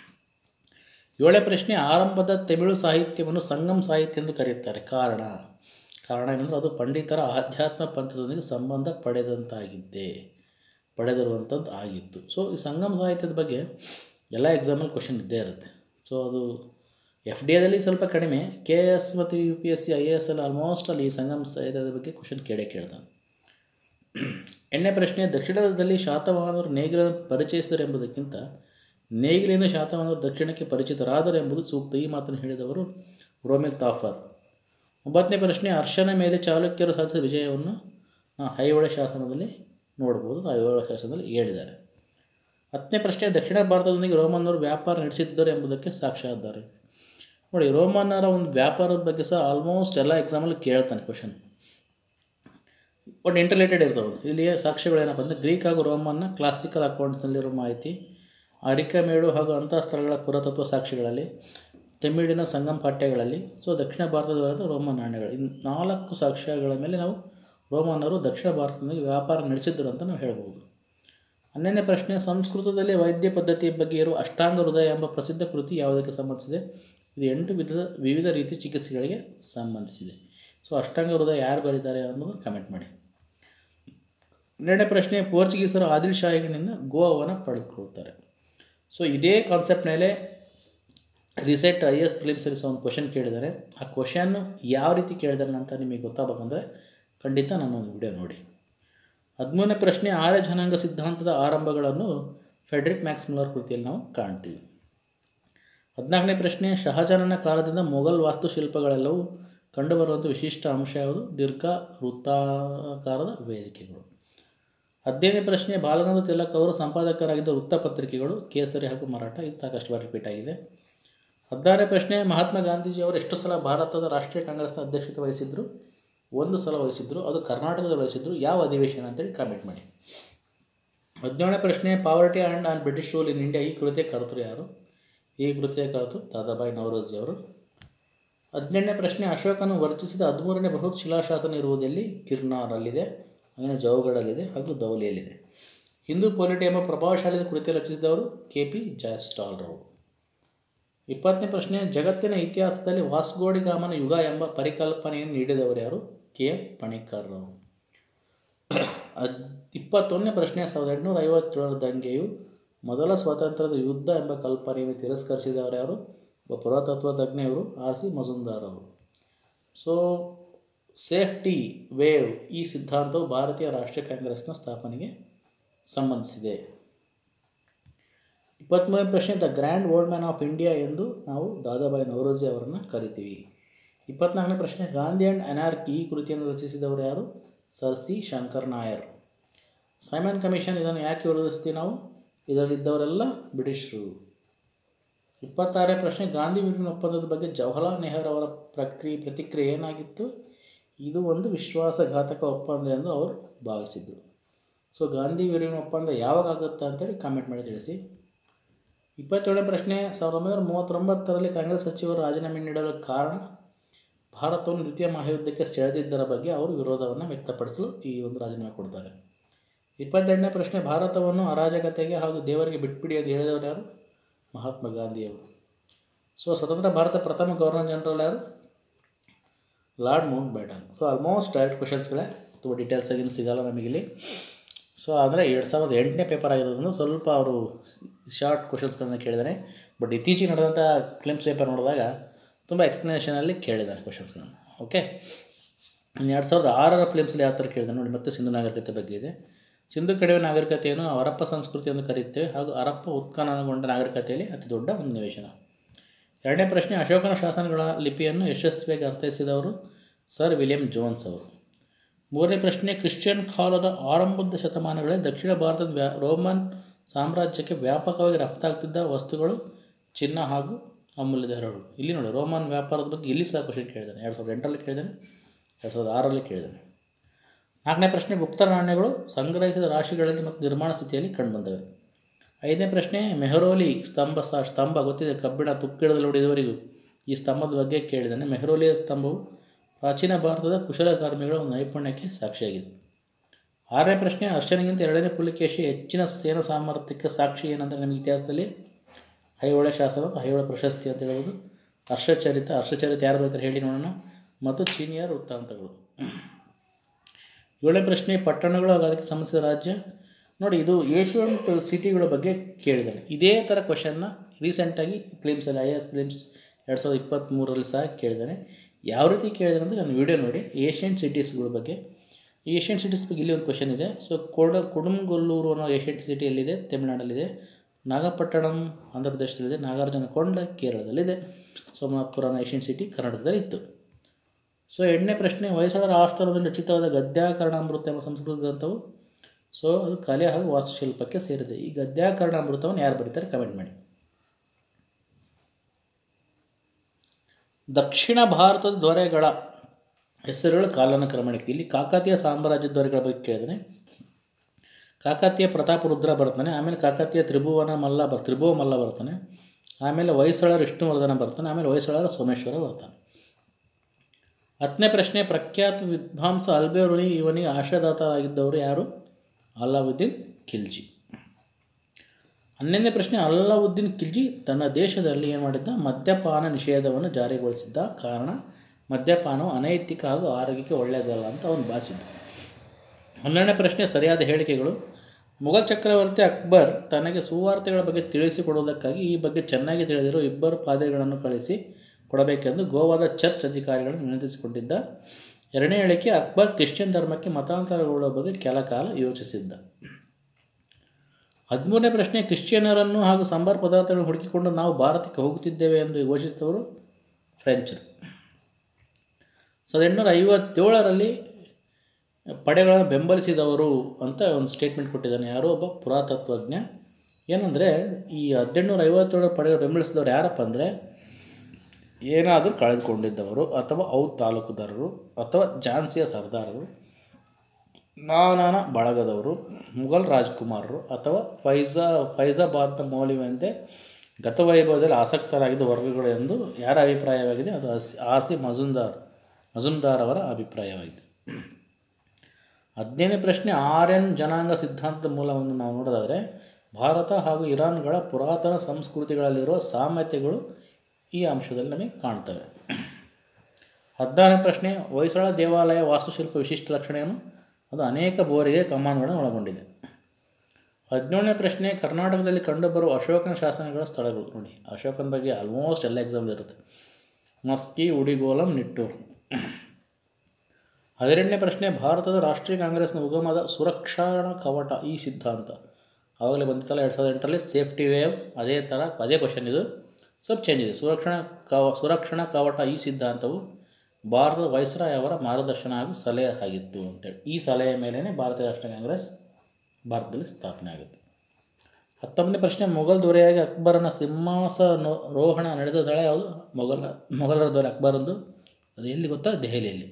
ಏಳನೇ ಪ್ರಶ್ನೆ ಆರಂಭದ ತಮಿಳು ಸಾಹಿತ್ಯವನ್ನು ಸಂಗಮ್ ಸಾಹಿತ್ಯ ಎಂದು ಕರೆಯುತ್ತಾರೆ ಕಾರಣ ಕಾರಣ ಏನಂದರೆ ಅದು ಪಂಡಿತರ ಆಧ್ಯಾತ್ಮ ಪಂಥದೊಂದಿಗೆ ಸಂಬಂಧ ಪಡೆದಂತಾಗಿದ್ದೆ ಪಡೆದಿರುವಂಥದ್ದು ಆಗಿತ್ತು ಸೊ ಈ ಸಂಗಮ ಸಾಹಿತ್ಯದ ಬಗ್ಗೆ ಎಲ್ಲ ಎಕ್ಸಾಮಲ್ಲಿ ಕ್ವಶನ್ ಇದ್ದೇ ಇರುತ್ತೆ ಸೊ ಅದು ಎಫ್ ಡಿ ಎದಲ್ಲಿ ಸ್ವಲ್ಪ ಕಡಿಮೆ ಕೆ ಎಸ್ ಮತ್ತು U P S C I A S ಅಲ್ಲಿ ಆಲ್ಮೋಸ್ಟ್ ಅಲ್ಲಿ ಈ ಸಂಗಮ ಸಾಹಿತ್ಯದ ಬಗ್ಗೆ ಕ್ವಶನ್ ಕೇಳೇ ಕೇಳ್ತಾನೆ ಎಣ್ಣೆ ಪ್ರಶ್ನೆ ದಕ್ಷಿಣದಲ್ಲಿ ಶಾತವಾಹನರು ನೇಗಿಲನ್ನು ಪರಿಚಯಿಸಿದರು ಎಂಬುದಕ್ಕಿಂತ ನೇಗಿಲಿಂದ ಶಾತವಾಹನರು ದಕ್ಷಿಣಕ್ಕೆ ಪರಿಚಿತರಾದರು ಎಂಬುದು ಸೂಕ್ತ ಈ ಮಾತನ್ನು ಹೇಳಿದವರು ರೋಮಿಲ್ ತಾಫರ್ ಒಂಬತ್ತನೇ ಪ್ರಶ್ನೆ ಅರ್ಶನ ಮೇಲೆ ಚಾಲುಕ್ಯರು ಸಾಧಿಸಿದ ವಿಜಯವನ್ನು ಆ, ಐಹೊಳೆ ಶಾಸನದಲ್ಲಿ ನೋಡ್ಬೋದು ಐಹೊಳೆ ಶಾಸನದಲ್ಲಿ ಹೇಳಿದ್ದಾರೆ ಹತ್ತನೇ ಪ್ರಶ್ನೆ ದಕ್ಷಿಣ ಭಾರತದೊಂದಿಗೆ ರೋಮನ್ನರು ವ್ಯಾಪಾರ ನಡೆಸಿದ್ದರು ಎಂಬುದಕ್ಕೆ ಸಾಕ್ಷಾಧಾರ ನೋಡಿ ರೋಮನ್ನರ ಒಂದು ವ್ಯಾಪಾರದ ಬಗ್ಗೆ ಸಹ ಆಲ್ಮೋಸ್ಟ್ ಎಲ್ಲ ಎಕ್ಸಾಮಲ್ಲಿ ಕೇಳ್ತಾನೆ ಕ್ವಶನ್ ಬಟ್ ಇಂಟರ್ಲೇಟೆಡ್ ಇರ್ತವೆ ಇಲ್ಲಿ ಸಾಕ್ಷ್ಯಗಳು ಏನಪ್ಪ ಅಂದರೆ ಗ್ರೀಕ್ ಹಾಗೂ ರೋಮನ್ನ ಕ್ಲಾಸಿಕಲ್ ಅಕೌಂಟ್ಸ್ನಲ್ಲಿರೋ ಮಾಹಿತಿ ಅರಿಕಮೇಡು ಹಾಗೂ ಅಂತಹ ಸ್ಥಳಗಳ ಪುರಾತತ್ವ ಸಾಕ್ಷಿಗಳಲ್ಲಿ ತಮಿಳಿನ ಸಂಗಮ ಪಠ್ಯಗಳಲ್ಲಿ ಸೊ ದಕ್ಷಿಣ ಭಾರತದ ರೋಮನ್ ನಾಣ್ಯಗಳು ಇನ್ನು ನಾಲ್ಕು ಸಾಕ್ಷ್ಯಗಳ ಮೇಲೆ ನಾವು ರೋಮನ್ನರು ದಕ್ಷಿಣ ಭಾರತದಲ್ಲಿ ವ್ಯಾಪಾರ ನಡೆಸಿದ್ದರು ಅಂತ ನಾವು ಹೇಳ್ಬೋದು ಹನ್ನೊಂದನೇ ಪ್ರಶ್ನೆ ಸಂಸ್ಕೃತದಲ್ಲಿ ವೈದ್ಯ ಪದ್ಧತಿಯ ಬಗ್ಗೆ ಇರುವ ಅಷ್ಟಾಂಗ ಹೃದಯ ಎಂಬ ಪ್ರಸಿದ್ಧ ಕೃತಿ ಯಾವುದಕ್ಕೆ ಸಂಬಂಧಿಸಿದೆ ಇದು ಎಂಟು ವಿಧದ ವಿವಿಧ ರೀತಿಯ ಚಿಕಿತ್ಸೆಗಳಿಗೆ ಸಂಬಂಧಿಸಿದೆ ಸೊ ಅಷ್ಟಾಂಗ ಹೃದಯ ಯಾರು ಬರೀತಾರೆ ಅನ್ನೋದು ಕಮೆಂಟ್ ಮಾಡಿ ಹನ್ನೆರಡನೇ ಪ್ರಶ್ನೆ ಪೋರ್ಚುಗೀಸರು ಆದಿಲ್ ಶಾಹಿಗಳಿಂದ ಗೋವಾವನ್ನು ಪಡೆದುಕೊಳ್ತಾರೆ ಸೊ ಇದೇ ಕಾನ್ಸೆಪ್ಟ್ ಮೇಲೆ ರೀಸೆಂಟ್ ಐ ಎಸ್ ಫಿಲಿಮ್ಸಲ್ಲಿ ಸಹ ಒಂದು ಕ್ವಶನ್ ಕೇಳಿದ್ದಾರೆ ಆ ಕ್ವಶನ್ನು ಯಾವ ರೀತಿ ಕೇಳಿದ್ದಾರೆ ಅಂತ ನಿಮಗೆ ಗೊತ್ತಾಗಬೇಕಂದ್ರೆ ಖಂಡಿತ ನನ್ನ ಒಂದು ವಿಡಿಯೋ ನೋಡಿ ಹದಿಮೂರನೇ ಪ್ರಶ್ನೆ ಆರ್ಯ ಜನಾಂಗ ಸಿದ್ಧಾಂತದ ಆರಂಭಗಳನ್ನು ಫೆಡ್ರಿಕ್ ಮ್ಯಾಕ್ಸ್ ಮುಲ್ಲರ್ ಕೃತಿಯಲ್ಲಿ ನಾವು ಕಾಣ್ತೀವಿ ಹದಿನಾಲ್ಕನೇ ಪ್ರಶ್ನೆ ಶಹಜಾನನ ಕಾಲದಿಂದ ಮೊಘಲ್ ವಾಸ್ತುಶಿಲ್ಪಗಳೆಲ್ಲವೂ ಕಂಡುಬರುವಂಥ ವಿಶಿಷ್ಟ ಅಂಶ ಯಾವುದು ದೀರ್ಘ ವೃತ್ತಾಕಾರದ ವೇದಿಕೆಗಳು ಹದಿನೈದನೇ ಪ್ರಶ್ನೆ ಬಾಲಗಂಧ ತಿಲಕ್ ಅವರು ಸಂಪಾದಕರಾಗಿದ್ದ ವೃತ್ತಪತ್ರಿಕೆಗಳು ಕೇಸರಿ ಹಾಗೂ ಮರಾಠ ಇದು ಸಾಕಷ್ಟು ಬಾರಿ ರಿಪೀಟ್ ಆಗಿದೆ ಹದಿನಾರನೇ ಪ್ರಶ್ನೆ ಮಹಾತ್ಮ ಗಾಂಧೀಜಿಯವರು ಎಷ್ಟು ಸಲ ಭಾರತದ ರಾಷ್ಟ್ರೀಯ ಕಾಂಗ್ರೆಸ್ನ ಅಧ್ಯಕ್ಷತೆ ವಹಿಸಿದ್ರು ಒಂದು ಸಲ ವಹಿಸಿದ್ರು ಅದು ಕರ್ನಾಟಕದಲ್ಲಿ ವಹಿಸಿದ್ರು ಯಾವ ಅಧಿವೇಶನ ಅಂತೇಳಿ ಕಾಮೆಂಟ್ ಮಾಡಿ ಹದಿನೇಳನೇ ಪ್ರಶ್ನೆ poverty and un British rule in India ಈ ಕೃತಿಯ ಕರ್ತರು ಯಾರು ಈ ಕೃತಿಯ ಕರ್ತರು ದಾದಾಬಾಯಿ ನವರೋಜಿ ಅವರು ಹದಿನೆಂಟನೇ ಪ್ರಶ್ನೆ ಅಶೋಕನು ವರ್ಚಿಸಿದ ಹದಿಮೂರನೇ ಬೃಹತ್ ಶಿಲಾಶಾಸನ ಇರುವುದೆಲ್ಲಿ ಕಿರ್ನಾರಲ್ಲಿದೆ ಹಾಗೆ ಜೌಗಢಲ್ಲಿದೆ ಹಾಗೂ ದೌಲಿಯಲ್ಲಿದೆ ಹಿಂದೂ ಪೊಲಿಟಿ ಎಂಬ ಪ್ರಭಾವಶಾಲಿ ಕೃತಿ ರಚಿಸಿದವರು ಕೆ ಪಿ ಜಯಸ್ಟಾಲ್ರವರು ಇಪ್ಪತ್ತನೇ ಪ್ರಶ್ನೆ ಜಗತ್ತಿನ ಇತಿಹಾಸದಲ್ಲಿ ವಾಸ್ಗೋಡಿಗಾಮನ ಯುಗ ಎಂಬ ಪರಿಕಲ್ಪನೆಯನ್ನು ನೀಡಿದವರು ಯಾರು ಕೆ ಎಂ ಪಣಿಕರ್ರವರು ಅದ್ ಇಪ್ಪತ್ತೊಂದನೇ ಪ್ರಶ್ನೆ ಸಾವಿರದ ಎಂಟುನೂರ ಐವತ್ತೇಳರ ದಂಗೆಯು ಮೊದಲ ಸ್ವಾತಂತ್ರ್ಯದ ಯುದ್ಧ ಎಂಬ ಕಲ್ಪನೆಯನ್ನು ತಿರಸ್ಕರಿಸಿದವರು ಯಾರು ಒಬ್ಬ ಪುರಾತತ್ವ ತಜ್ಞರು ಆರ್ ಸಿ ಮಜುಂದಾರ್ ಅವರು ಸೊ ಸೇಫ್ಟಿ ವೇವ್ ಈ ಸಿದ್ಧಾಂತವು ಭಾರತೀಯ ರಾಷ್ಟ್ರೀಯ ಕಾಂಗ್ರೆಸ್ನ ಸ್ಥಾಪನೆಗೆ ಸಂಬಂಧಿಸಿದೆ ಇಪ್ಪತ್ತ್ಮೂರನೇ ಪ್ರಶ್ನೆ the grand old man of India ಎಂದು ನಾವು ದಾದಾಬಾಯಿ ನವರೋಜಿ ಅವರನ್ನು ಕರಿತೀವಿ ಇಪ್ಪತ್ನಾಲ್ಕನೇ ಪ್ರಶ್ನೆ ಗಾಂಧಿ ಆ್ಯಂಡ್ ಅನಾರ್ಕಿ ಈ ಕೃತಿಯನ್ನು ರಚಿಸಿದವರು ಯಾರು sir C Shankar Nair Simon commission ಇದನ್ನು ಯಾಕೆ ವಿರೋಧಿಸ್ತೀವಿ ನಾವು ಇದರಲ್ಲಿದ್ದವರೆಲ್ಲ ಬ್ರಿಟಿಷರು ಇಪ್ಪತ್ತಾರನೇ ಪ್ರಶ್ನೆ ಗಾಂಧಿ ವಿರುದ್ಧ ಒಪ್ಪಂದದ ಬಗ್ಗೆ ಜವಾಹರ್ಲಾಲ್ ನೆಹರು ಅವರ ಪ್ರಕ್ರಿಯೆ ಪ್ರತಿಕ್ರಿಯೆ ಏನಾಗಿತ್ತು ಇದು ಒಂದು ವಿಶ್ವಾಸಘಾತಕ ಒಪ್ಪಂದ ಎಂದು ಅವರು ಭಾವಿಸಿದರು ಸೊ ಗಾಂಧಿ ವಿರುದ್ಧ ಒಪ್ಪಂದ ಯಾವಾಗ ಆಗುತ್ತೆ ಅಂತೇಳಿ ಕಾಮೆಂಟ್ ಮಾಡಿ ತಿಳಿಸಿ ಇಪ್ಪತ್ತೇಳನೇ ಪ್ರಶ್ನೆ ಸಾವಿರದ ಒಂಬೈನೂರ ಮೂವತ್ತೊಂಬತ್ತರಲ್ಲಿ ಕಾಂಗ್ರೆಸ್ ಸಚಿವರು ರಾಜೀನಾಮೆ ನೀಡಲು ಕಾರಣ ಭಾರತವನ್ನು ದ್ವಿತೀಯ ಮಹಾಯುದ್ಧಕ್ಕೆ ಸೆಳೆದಿದ್ದರ ಬಗ್ಗೆ ಅವರು ವಿರೋಧವನ್ನು ವ್ಯಕ್ತಪಡಿಸಲು ಈ ಒಂದು ರಾಜೀನಾಮೆ ಕೊಡ್ತಾರೆ ಇಪ್ಪತ್ತೆಂಟನೇ ಪ್ರಶ್ನೆ ಭಾರತವನ್ನು ಅರಾಜಕತೆಗೆ ಹಾಗೂ ದೇವರಿಗೆ ಬಿಟ್ಬಿಡಿ ಅಂತ ಹೇಳಿದವರು ಯಾರು ಮಹಾತ್ಮ ಗಾಂಧಿಯವರು ಸೊ ಸ್ವತಂತ್ರ ಭಾರತ ಪ್ರಥಮ ಗವರ್ನರ್ ಜನರಲ್ ಯಾರು lord Mountbatten so almost direct ಕ್ವಶನ್ಸ್ಗಳೇ ತುಂಬ ಡೀಟೇಲ್ಸ್ ಆಗಿ ಸಿಗಲ್ಲ ನಮಗಿಲ್ಲಿ ಸೊ ಅಂದರೆ ಎರಡು ಸಾವಿರದ ಎಂಟನೇ ಪೇಪರ್ ಆಗಿರೋದ್ರಿಂದ ಸ್ವಲ್ಪ ಅವರು ಶಾರ್ಟ್ ಕ್ವಶನ್ಸ್ಗಳನ್ನ ಕೇಳಿದ್ದಾನೆ ಬಟ್ ಇತ್ತೀಚೆಗೆ ನಡೆದಂಥ ಫಿಲ್ಮ್ಸ್ ಪೇಪರ್ ನೋಡಿದಾಗ ತುಂಬ ಎಕ್ಸ್ಪ್ಲನೇಷನಲ್ಲಿ ಕೇಳಿದ್ದಾನೆ ಕ್ವಶನ್ಸ್ಗಳನ್ನು ಓಕೆ ಇನ್ನು ಎರಡು ಸಾವಿರದ ಆರರ ಫಿಲ್ಮ್ಸಲ್ಲಿ ಯಾವ ಥರ ಕೇಳಿದಾನೆ ನೋಡಿ ಮತ್ತೆ ಸಿಂಧು ನಾಗರಿಕತೆ ಬಗ್ಗೆ ಇದೆ ಸಿಂಧು ಕಣಿವೆ ನಾಗರಿಕತೆಯನ್ನು ಹರಪ್ಪ ಸಂಸ್ಕೃತಿ ಎಂದು ಕರೆಯುತ್ತೇವೆ ಹಾಗೂ ಹರಪ್ಪ ಉತ್ಖನನಗೊಂಡ ನಾಗರಿಕತೆಯಲ್ಲಿ ಅತಿ ದೊಡ್ಡ ಒಂದು ನಿವೇಶನ ಎರಡನೇ ಪ್ರಶ್ನೆ ಅಶೋಕನ ಶಾಸನಗಳ ಲಿಪಿಯನ್ನು ಯಶಸ್ವಿಯಾಗಿ ಅರ್ಥೈಸಿದವರು ಸರ್ ವಿಲಿಯಂ ಜೋನ್ಸ್ ಅವರು ಮೂರನೇ ಪ್ರಶ್ನೆ ಕ್ರಿಶ್ಚಿಯನ್ ಕಾಲದ ಆರಂಭದ ಶತಮಾನಗಳೇ ದಕ್ಷಿಣ ಭಾರತದ ವ್ಯಾ ರೋಮನ್ ಸಾಮ್ರಾಜ್ಯಕ್ಕೆ ವ್ಯಾಪಕವಾಗಿ ರಫ್ತಾಗ್ತಿದ್ದ ವಸ್ತುಗಳು ಚಿನ್ನ ಹಾಗೂ ಅಮೂಲ್ಯದ ಹರಳು ಇಲ್ಲಿ ನೋಡಿ ರೋಮನ್ ವ್ಯಾಪಾರದ ಬಗ್ಗೆ ಇಲ್ಲಿ ಸಹ ಕ್ವಶನ್ ಕೇಳಿದ್ದಾನೆ ಎರಡು ಸಾವಿರದ ಎಂಟರಲ್ಲಿ ಕೇಳಿದ್ದಾನೆ ಎರಡು ಸಾವಿರದ ಆರರಲ್ಲಿ ಕೇಳಿದ್ದಾನೆ ನಾಲ್ಕನೇ ಪ್ರಶ್ನೆ ಗುಪ್ತ ನಾಣ್ಯಗಳು ಸಂಗ್ರಹಿಸಿದ ರಾಶಿಗಳಲ್ಲಿ ಮತ್ತು ನಿರ್ಮಾಣ ಸ್ಥಿತಿಯಲ್ಲಿ ಕಂಡುಬಂದವೆ ಐದನೇ ಪ್ರಶ್ನೆ ಮೆಹರೋಲಿ ಸ್ತಂಭ ಸಹ ಸ್ತಂಭ ಗೊತ್ತಿದೆ ಕಬ್ಬಿಣ ತುಕ್ಕಿಡದಲ್ಲಿ ಹೊಡೆದವರಿಗೂ ಈ ಸ್ತಂಭದ ಬಗ್ಗೆ ಕೇಳಿದ್ದಾನೆ ಮೆಹರೋಲಿಯ ಸ್ತಂಭವು ಪ್ರಾಚೀನ ಭಾರತದ ಕುಶಲಕರ್ಮಿಗಳ ಒಂದು ನೈಪುಣ್ಯಕ್ಕೆ ಸಾಕ್ಷಿಯಾಗಿದೆ ಆರನೇ ಪ್ರಶ್ನೆ ಅರ್ಚನೆಗಿಂತ ಎರಡನೇ ಪುಲಿಕೇಶಿ ಹೆಚ್ಚಿನ ಸೇನಾ ಸಾಮರ್ಥ್ಯಕ್ಕೆ ಸಾಕ್ಷಿ ಏನಂದರೆ ನಮಗೆ ಇತಿಹಾಸದಲ್ಲಿ ಐಹೊಳೆ ಶಾಸನ ಮತ್ತು ಐಹೊಳೆ ಪ್ರಶಸ್ತಿ ಅಂತ ಹೇಳ್ಬೋದು ಹರ್ಷಚರಿತ ಹರ್ಷಚರಿತ ಯಾರು ಬರೀತಾರೆ ಹೇಳಿ ನೋಡೋಣ ಮತ್ತು ಚೀನಿಯರ್ ವೃತ್ತಾಂತಗಳು ಏಳನೇ ಪ್ರಶ್ನೆ ಪಟ್ಟಣಗಳು ಹಾಗೂ ಅದಕ್ಕೆ ಸಂಬಂಧಿಸಿದ ರಾಜ್ಯ ನೋಡಿ ಇದು ಏಷ್ಯಂಟ್ ಸಿಟಿಗಳ ಬಗ್ಗೆ ಕೇಳಿದ್ದಾನೆ ಇದೇ ಥರ ಕ್ವಶನ್ನ ರೀಸೆಂಟಾಗಿ ಫಿಲಿಮ್ಸಲ್ಲಿ ಐ ಎಸ್ ಫಿಲಿಮ್ಸ್ ಎರಡು ಸಾವಿರದ ಇಪ್ಪತ್ತ್ಮೂರರಲ್ಲಿ ಸಹ ಕೇಳಿದ್ದಾನೆ ಯಾವ ರೀತಿ ಕೇಳಿದಾನೆ ಅಂದರೆ ನಾನು ವಿಡಿಯೋ ನೋಡಿ ಏಷ್ಯಂಟ್ ಸಿಟೀಸ್ಗಳ ಬಗ್ಗೆ ಈ ಏಷ್ಯಂಟ್ ಸಿಟೀಸ್ ಬಗ್ಗೆ ಇಲ್ಲಿ ಒಂದು ಕ್ವಶನ್ ಇದೆ ಸೊ ಕೊಡ ಕುಡುಮಗೊಲ್ಲೂರು ಅನ್ನೋ ಏಷ್ಯಂಟ್ ಸಿಟಿ ಎಲ್ಲಿದೆ ತಮಿಳುನಾಡಲ್ಲಿದೆ ನಾಗಪಟ್ಟಣಂ ಆಂಧ್ರ ಪ್ರದೇಶದಲ್ಲಿದೆ ನಾಗಾರ್ಜುನಕೊಂಡ ಕೇರಳದಲ್ಲಿದೆ ಸೋಮನಾಥ್ಪುರ ಅನ್ನೋ ಏಷ್ಯಂಟ್ ಸಿಟಿ ಕರ್ನಾಟಕದಲ್ಲಿ ಇತ್ತು ಸೊ ಎರಡನೇ ಪ್ರಶ್ನೆ ಹೊಯ್ಸಳರ ಆಸ್ಥಾನದಲ್ಲಿ ರಚಿತವಾದ ಗದ್ಯಾಕರಣಾಮೃತ ಎಂಬ ಸಂಸ್ಕೃತ ಗ್ರಂಥವು ಸೊ ಅದು ಕಲೆ ಹಾಗೂ ವಾಸ್ತುಶಿಲ್ಪಕ್ಕೆ ಸೇರಿದೆ ಈ ಗದ್ಯಾಕರಣಾಮೃತವನ್ನು ಯಾರು ಬರೀತಾರೆ ಕಮೆಂಟ್ ಮಾಡಿ ದಕ್ಷಿಣ ಭಾರತದ ದೊರೆಗಳ ಹೆಸರುಗಳು ಕಾಲಾನುಕ್ರಮಣಕ್ಕೆ ಇಲ್ಲಿ ಕಾಕತೀಯ ಸಾಮ್ರಾಜ್ಯದ ದೊರೆಗಳ ಬಗ್ಗೆ ಕೇಳಿದಾನೆ ಕಾಕತೀಯ ಪ್ರತಾಪ ರುದ್ರ ಬರ್ತಾನೆ ಆಮೇಲೆ ಕಾಕತೀಯ ತ್ರಿಭುವನ ಮಲ್ಲ ಬರ್ ತ್ರಿಭುವ ಮಲ್ಲ ಬರ್ತಾನೆ ಆಮೇಲೆ ಹೊಯ್ಸಳರ ವಿಷ್ಣುವರ್ಧನ ಬರ್ತಾನೆ ಆಮೇಲೆ ಹೊಯ್ಸಳರ ಸೋಮೇಶ್ವರ ಬರ್ತಾನೆ ಹತ್ತನೇ ಪ್ರಶ್ನೆ ಪ್ರಖ್ಯಾತ ವಿದ್ವಾಂಸ ಅಲ್ಬೇರುಳಿ ಇವನಿಗೆ ಆಶಾದಾತರಾಗಿದ್ದವರು ಯಾರು ಅಲ್ಲಾವುದ್ದೀನ್ ಖಿಲ್ಜಿ ಹನ್ನೊಂದನೇ ಪ್ರಶ್ನೆ ಅಲ್ಲಾವುದ್ದೀನ್ ಖಿಲ್ಜಿ ತನ್ನ ದೇಶದಲ್ಲಿ ಏನು ಮಾಡಿದ್ದ ಮದ್ಯಪಾನ ನಿಷೇಧವನ್ನು ಜಾರಿಗೊಳಿಸಿದ್ದ ಕಾರಣ ಮದ್ಯಪಾನವು ಅನೈತಿಕ ಹಾಗೂ ಆರೋಗ್ಯಕ್ಕೆ ಒಳ್ಳೆಯದಲ್ಲ ಅಂತ ಅವನು ಭಾವಿಸಿದ್ದ ಹನ್ನೆರಡನೇ ಪ್ರಶ್ನೆ ಸರಿಯಾದ ಹೇಳಿಕೆಗಳು ಮುಘಲ್ ಚಕ್ರವರ್ತಿ ಅಕ್ಬರ್ ತನಗೆ ಸುವಾರ್ತೆಗಳ ಬಗ್ಗೆ ತಿಳಿಸಿಕೊಡುವುದಕ್ಕಾಗಿ ಈ ಬಗ್ಗೆ ಚೆನ್ನಾಗಿ ತಿಳಿದಿರುವ ಇಬ್ಬರು ಪಾದ್ರಿಗಳನ್ನು ಕಳಿಸಿ ಕೊಡಬೇಕೆಂದು ಗೋವಾದ ಚರ್ಚ್ ಅಧಿಕಾರಿಗಳನ್ನು ವಿನಂತಿಸಿಕೊಂಡಿದ್ದ ಎರಡನೇ ಹೇಳಿಕೆ ಅಕ್ಬರ್ ಕ್ರಿಶ್ಚಿಯನ್ ಧರ್ಮಕ್ಕೆ ಮತಾಂತರಗೊಳ್ಳುವ ಬಗ್ಗೆ ಕೆಲ ಕಾಲ ಯೋಚಿಸಿದ್ದ ಹದಿಮೂರನೇ ಪ್ರಶ್ನೆ ಕ್ರಿಶ್ಚಿಯನ್ನರನ್ನು ಹಾಗೂ ಸಾಂಬಾರ್ ಪದಾರ್ಥಗಳನ್ನು ಹುಡುಕಿಕೊಂಡು ನಾವು ಭಾರತಕ್ಕೆ ಹೋಗುತ್ತಿದ್ದೇವೆ ಎಂದು ಘೋಷಿಸಿದವರು ಫ್ರೆಂಚರು ಸಾವಿರದ ಎಂಟುನೂರ ಐವತ್ತೇಳರಲ್ಲಿ ಪಡೆಗಳನ್ನು ಬೆಂಬಲಿಸಿದವರು ಅಂತ ಒಂದು ಸ್ಟೇಟ್ಮೆಂಟ್ ಕೊಟ್ಟಿದ್ದಾನೆ ಯಾರೋ ಒಬ್ಬ ಪುರಾತತ್ವಜ್ಞ ಏನಂದರೆ ಈ ಹದಿನೆಂಟುನೂರ ಐವತ್ತೇಳರ ಪಡೆಗಳು ಬೆಂಬಲಿಸಿದವರು ಯಾರಪ್ಪ ಅಂದರೆ ಏನಾದರೂ ಕಳೆದುಕೊಂಡಿದ್ದವರು ಅಥವಾ ಔದ್ ತಾಲೂಕುದಾರರು ಅಥವಾ ಝಾನ್ಸಿಯ ಸರ್ದಾರರು ನಾನಾನ ಬಳಗದವರು ಮುಘಲ್ ರಾಜ್ಕುಮಾರರು ಅಥವಾ ಫೈಜಾ ಫೈಜಾಬಾದ್ನ ಮೌಲ್ಯವಂತೆ ಗತವೈಭವದಲ್ಲಿ ಆಸಕ್ತರಾಗಿದ್ದ ವರ್ಗಗಳು ಎಂದು ಯಾರ ಅಭಿಪ್ರಾಯವಾಗಿದೆ ಅದು ಅಸ್ ಆರ್ ಸಿ ಮಜುಮ್ದಾರ್ ಮಜುಮ್ದಾರ್ ಅವರ ಅಭಿಪ್ರಾಯವಾಗಿದೆ ಹದಿನೈದನೇ ಪ್ರಶ್ನೆ ಆರ್ ಎನ್ ಜನಾಂಗ ಸಿದ್ಧಾಂತದ ಮೂಲವನ್ನು ನಾವು ನೋಡೋದಾದರೆ ಭಾರತ ಹಾಗೂ ಇರಾನ್ಗಳ ಪುರಾತನ ಸಂಸ್ಕೃತಿಗಳಲ್ಲಿರುವ ಸಾಮ್ಯತೆಗಳು ಈ ಅಂಶದಲ್ಲಿ ನಮಗೆ ಕಾಣ್ತವೆ ಹದಿನಾರನೇ ಪ್ರಶ್ನೆ ಹೊಯ್ಸಳ ದೇವಾಲಯ ವಾಸ್ತುಶಿಲ್ಪ ವಿಶಿಷ್ಟ ಲಕ್ಷಣ ಏನು ಅದು ಅನೇಕ ಬೋರಿಗೆ ಕಮಾನುಗಳನ್ನು ಒಳಗೊಂಡಿದೆ ಹದಿನೇಳನೇ ಪ್ರಶ್ನೆ ಕರ್ನಾಟಕದಲ್ಲಿ ಕಂಡುಬರುವ ಅಶೋಕನ ಶಾಸನಗಳ ಸ್ಥಳಗಳು ನೋಡಿ ಅಶೋಕನ ಬಗ್ಗೆ ಆಲ್ಮೋಸ್ಟ್ ಎಲ್ಲ ಎಕ್ಸಾಮ್ ಇರುತ್ತೆ ಮಸ್ಕಿ ಉಡಿಗೋಲಂ ನಿಟ್ಟೂರು ಹದಿನೆಂಟನೇ ಪ್ರಶ್ನೆ ಭಾರತದ ರಾಷ್ಟ್ರೀಯ ಕಾಂಗ್ರೆಸ್ನ ಉಗಮದ ಸುರಕ್ಷಾ ಕವಟ ಈ ಸಿದ್ಧಾಂತ ಆವಾಗಲೇ ಬಂದಿತ್ತಲ್ಲ ಎರಡು ಸಾವಿರದ ಎಂಟರಲ್ಲಿ ಸೇಫ್ಟಿ ವೇವ್ ಅದೇ ಥರ ಅದೇ ಕ್ವಶನ್ ಇದು ಸ್ವಲ್ಪ ಚೇಂಜ್ ಇದೆ ಸುರಕ್ಷಣಾ ಕವ ಸುರಕ್ಷಣಾ ಕವಟ ಈ ಸಿದ್ಧಾಂತವು ಭಾರತದ ವೈಸ್ರಾಯ್ ಅವರ ಮಾರ್ಗದರ್ಶನ ಹಾಗೂ ಸಲಹೆ ಆಗಿತ್ತು ಅಂತೇಳಿ ಈ ಸಲಹೆಯ ಮೇಲೇ ಭಾರತೀಯ ರಾಷ್ಟ್ರೀಯ ಕಾಂಗ್ರೆಸ್ ಭಾರತದಲ್ಲಿ ಸ್ಥಾಪನೆ ಆಗುತ್ತೆ ಹತ್ತೊಂಬತ್ತನೇ ಪ್ರಶ್ನೆ ಮೊಘಲ್ ದೊರೆಯಾಗಿ ಅಕ್ಬರನ ಸಿಂಹಾಸನ ರೋಹಣ ನಡೆದ ಸ್ಥಳ ಯಾವುದು ಮೊಘಲ ಮೊಘಲರ ದೊರೆ ಅಕ್ಬರಂದು ಅದು ಎಲ್ಲಿ ಗೊತ್ತಾ ದೆಹಲಿಯಲ್ಲಿ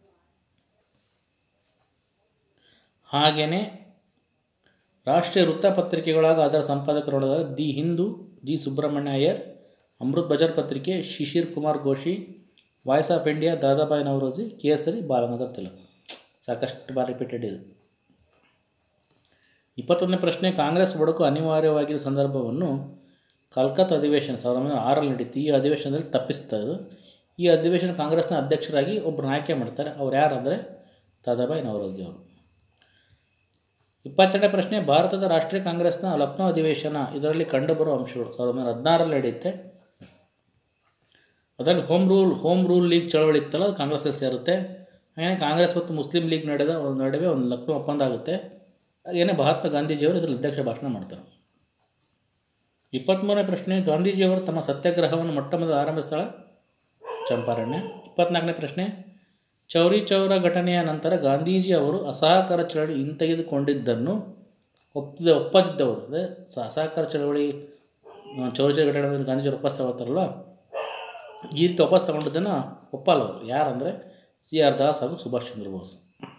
ಹಾಗೆಯೇ ರಾಷ್ಟ್ರೀಯ ವೃತ್ತಪತ್ರಿಕೆಗಳಾಗ ಅದರ ಸಂಪಾದಕರೊಳಗ ದಿ ಹಿಂದೂ ಜಿ ಸುಬ್ರಹ್ಮಣ್ಯ ಅಯ್ಯರ್ ಅಮೃತ್ ಬಜಾರ್ ಪತ್ರಿಕೆ ಶಿಶಿರ್ ಕುಮಾರ್ ಘೋಷಿ voice of India Dadabhai Naoroji Kesari ಬಾಲನಗರ್ ತಿಲಕ್ ಸಾಕಷ್ಟು ಬಾರಿ ರಿಪೀಟೆಡ್ ಇದು ಇಪ್ಪತ್ತೊಂದನೇ ಪ್ರಶ್ನೆ ಕಾಂಗ್ರೆಸ್ ಒಡಕು ಅನಿವಾರ್ಯವಾಗಿದ್ದ ಸಂದರ್ಭವನ್ನು ಕಲ್ಕತ್ತಾ ಅಧಿವೇಶನ ಸಾವಿರದ ಒಂಬೈನೂರ ಆರಲ್ಲಿ ನಡೀತು ಈ ಅಧಿವೇಶನದಲ್ಲಿ ತಪ್ಪಿಸ್ತಾ ಇದು ಈ ಅಧಿವೇಶನ ಕಾಂಗ್ರೆಸ್ನ ಅಧ್ಯಕ್ಷರಾಗಿ ಒಬ್ಬರು ಆಯ್ಕೆ ಮಾಡ್ತಾರೆ ಅವ್ರು ಯಾರಂದರೆ ದಾದಾಬಾಯಿ ನವರೋಜಿ ಅವರು ಇಪ್ಪತ್ತೆರಡನೇ ಪ್ರಶ್ನೆ ಭಾರತದ ರಾಷ್ಟ್ರೀಯ ಕಾಂಗ್ರೆಸ್ನ ಲಕ್ನೋ ಅಧಿವೇಶನ ಇದರಲ್ಲಿ ಕಂಡುಬರುವ ಅಂಶಗಳು ಸಾವಿರದ ಒಂಬೈನೂರ ಹದಿನಾರರಲ್ಲಿ ನಡೆಯುತ್ತೆ ಅದರಲ್ಲಿ home rule home rule league ಚಳವಳಿ ಇತ್ತಲ್ಲ ಅದು ಕಾಂಗ್ರೆಸ್ಸಲ್ಲಿ ಸೇರುತ್ತೆ ಹಾಗೆ ಕಾಂಗ್ರೆಸ್ ಮತ್ತು ಮುಸ್ಲಿಂ ಲೀಗ್ ನಡೆದ ಒಂದು ನಡುವೆ ಒಂದು ಲಕ್ನೋ ಒಪ್ಪಂದ ಆಗುತ್ತೆ ಹಾಗೇನೆ ಮಹಾತ್ಮ ಗಾಂಧೀಜಿಯವರು ಇದರಲ್ಲಿ ಅಧ್ಯಕ್ಷ ಭಾಷಣ ಮಾಡ್ತಾರೆ ಇಪ್ಪತ್ತ್ಮೂರನೇ ಪ್ರಶ್ನೆ ಗಾಂಧೀಜಿಯವರು ತಮ್ಮ ಸತ್ಯಾಗ್ರಹವನ್ನು ಮೊಟ್ಟ ಮೊದಲು ಆರಂಭಿಸಿದ ಸ್ಥಳ ಚಂಪಾರಣ್ಯ ಇಪ್ಪತ್ನಾಲ್ಕನೇ ಪ್ರಶ್ನೆ ಚೌರಿ ಚೌರ ಘಟನೆಯ ನಂತರ ಗಾಂಧೀಜಿ ಅವರು ಅಸಹಕಾರ ಚಳವಳಿ ಹಿಂತೆಗೆದುಕೊಂಡಿದ್ದನ್ನು ಒಪ್ಪಿದ ಒಪ್ಪದಿದ್ದವರು ಅಂದರೆ ಸ- ಅಸಹಕಾರ ಚಳವಳಿ ಆ, ಚೌರಿ ಚೌರ ಘಟನೆ ಮೇಲೆ ಗಾಂಧೀಜಿಯವರು ವಾಪಸ್ ತಗೊಳ್ತಾರಲ್ವ ಈ ರೀತಿ ವಾಪಸ್ ತಗೊಂಡಿದ್ದನ್ನು ಒಪ್ಪಲ್ಲ ಅವರು ಯಾರಂದರೆ ಸಿ ಆರ್ ದಾಸ್ ಹಾಗೂ ಸುಭಾಷ್ ಚಂದ್ರ ಬೋಸ್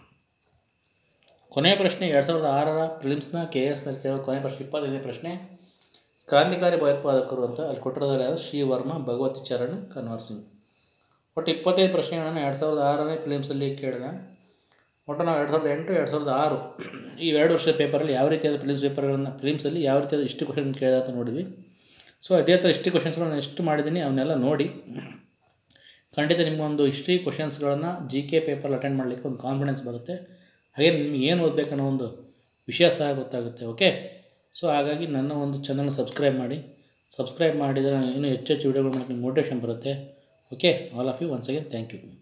ಕೊನೆಯ ಪ್ರಶ್ನೆ ಎರಡು ಸಾವಿರದ ಆರರ ಪ್ರಿಲಿಮ್ಸ್ನ ಕೆ ಎಸ್ನಲ್ಲಿ ಕೇಳೋ ಕೊನೆಯ ಪ್ರಶ್ನೆ ಇಪ್ಪತ್ತೈದನೇ ಪ್ರಶ್ನೆ ಕ್ರಾಂತಿಕಾರಿ ಭಯೋತ್ಪಾದಕರು ಅಂತ ಅಲ್ಲಿ ಕೊಟ್ಟಿರೋದ್ರಲ್ಲಿ ಯಾರು ಶ್ರೀ ವರ್ಮಾ ಭಗವತಿ ಚರಣ್ ಕನ್ವರ್ ಸಿಂಗ್ ಒಟ್ಟು ಇಪ್ಪತ್ತೈದು ಪ್ರಶ್ನೆಗಳನ್ನು ಎರಡು ಸಾವಿರದ ಆರನೇ ಫಿಲಿಮ್ಸಲ್ಲಿ ಕೇಳಿದೆ ಒಟ್ಟು ನಾವು ಎರಡು ಸಾವಿರದ ಎಂಟು ಎರಡು ಸಾವಿರದ ಆರು ಈ ಎರಡು ವರ್ಷದ ಪೇಪರಲ್ಲಿ ಯಾವ ರೀತಿಯಾದ ಫಿಲಿಮ್ಸ್ ಪೇಪರ್ಗಳನ್ನು ಫಿಲಿಮ್ಸಲ್ಲಿ ಯಾವ ರೀತಿಯಾದ ಇಷ್ಟು ಕ್ವಶನ್ ಕೇಳಿದೆ ಅಂತ ನೋಡಿದ್ವಿ ಸೊ ಅದೇ ಥರ ಇಷ್ಟು ಕ್ವಶನ್ಸ್ಗಳನ್ನ ಎಷ್ಟು ಮಾಡಿದ್ದೀನಿ ಅವನ್ನೆಲ್ಲ ನೋಡಿ ಖಂಡಿತ ನಿಮಗೊಂದು ಹಿಸ್ಟ್ರಿ ಕ್ವಶನ್ಸ್ಗಳನ್ನು ಜಿ ಕೆ ಪೇಪರ್ ಅಟೆಂಡ್ ಮಾಡಲಿಕ್ಕೆ ಒಂದು ಕಾನ್ಫಿಡೆನ್ಸ್ ಬರುತ್ತೆ ಹಾಗೆ ನಿಮ್ಗೆ ಏನು ಓದಬೇಕನ್ನೋ ಒಂದು ವಿಷಯ ಸಹ ಗೊತ್ತಾಗುತ್ತೆ ಓಕೆ ಸೊ ಹಾಗಾಗಿ ನನ್ನ ಒಂದು ಚಾನಲ್ನ ಸಬ್ಸ್ಕ್ರೈಬ್ ಮಾಡಿ ಸಬ್ಸ್ಕ್ರೈಬ್ ಮಾಡಿದರೆ ಇನ್ನೂ ಹೆಚ್ಚು ಹೆಚ್ಚು ವೀಡಿಯೋಗಳು ಮಾಡೋಕ್ಕೆ ಮೋಟಿವೇಶನ್ ಬರುತ್ತೆ okay all of you once again thank you